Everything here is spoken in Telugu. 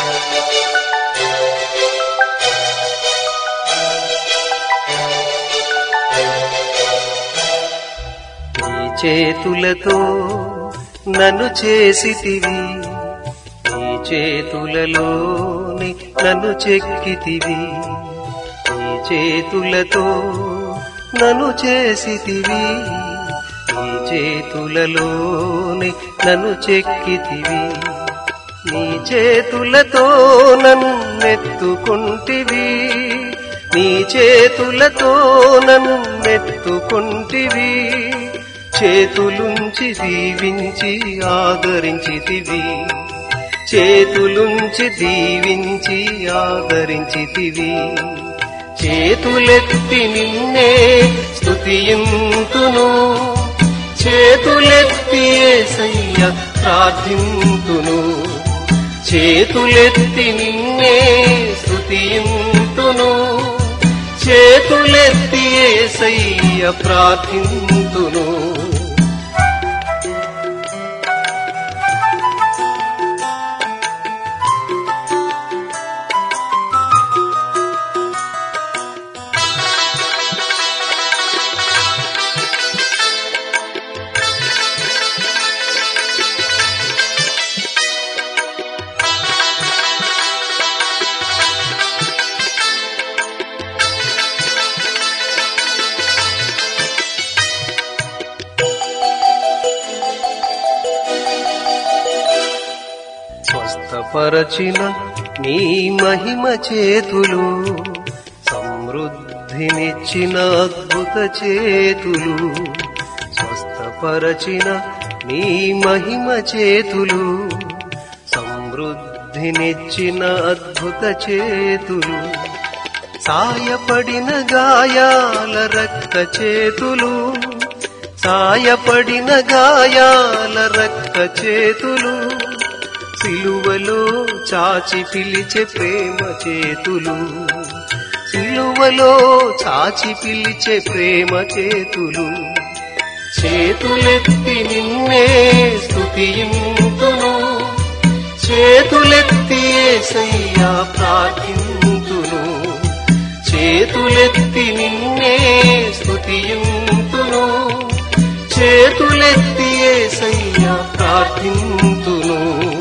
నీ చేతులతో నన్ను చేసితివి నీ చేతులలోని నన్ను చెక్కితివి నీ చేతులతో నన్ను చేసితివి నీ చేతులలోని నన్ను చెక్కితివి నీ చేతులతో నన్నెత్తుకుంటివి నీ చేతులతో నన్నెత్తుకుంటివి చేతులుంచి దీవించి ఆదరించితివి చేతులుంచి దీవించి ఆదరించితివి చేతులెత్తి నిన్నే స్తుతియింతును చేతులెత్తి ఏసయ్య ప్రార్థింతును చేతులెత్తి నిన్నే స్తుతియింతును చేతులెత్తి ఏసయ్య ప్రార్థింతును స్వస్థపరచిన నీ మహిమ చేతులు సమృద్ధినిచ్చిన అద్భుత చేతులు స్వస్థపరచిన నీ మహిమ చేతులు సమృద్ధినిచ్చిన అద్భుత చేతులు సాయపడిన గాయాల రక్త చేతులు సాయపడిన గాయాల రక్త చేతులు సిలువలో చాచి పిలిచే ప్రేమ చేతులు సిలువలో చాచి పిలిచే ప్రేమ చేతులు చేతులెత్తి నిన్నే స్తుతింతును చేతులెత్తి ఏసయ్యా ప్రార్థింతును చేతులెత్తి నిన్నే స్తుతింతును చేతులెత్తి ఏసయ్యా ప్రార్థింతును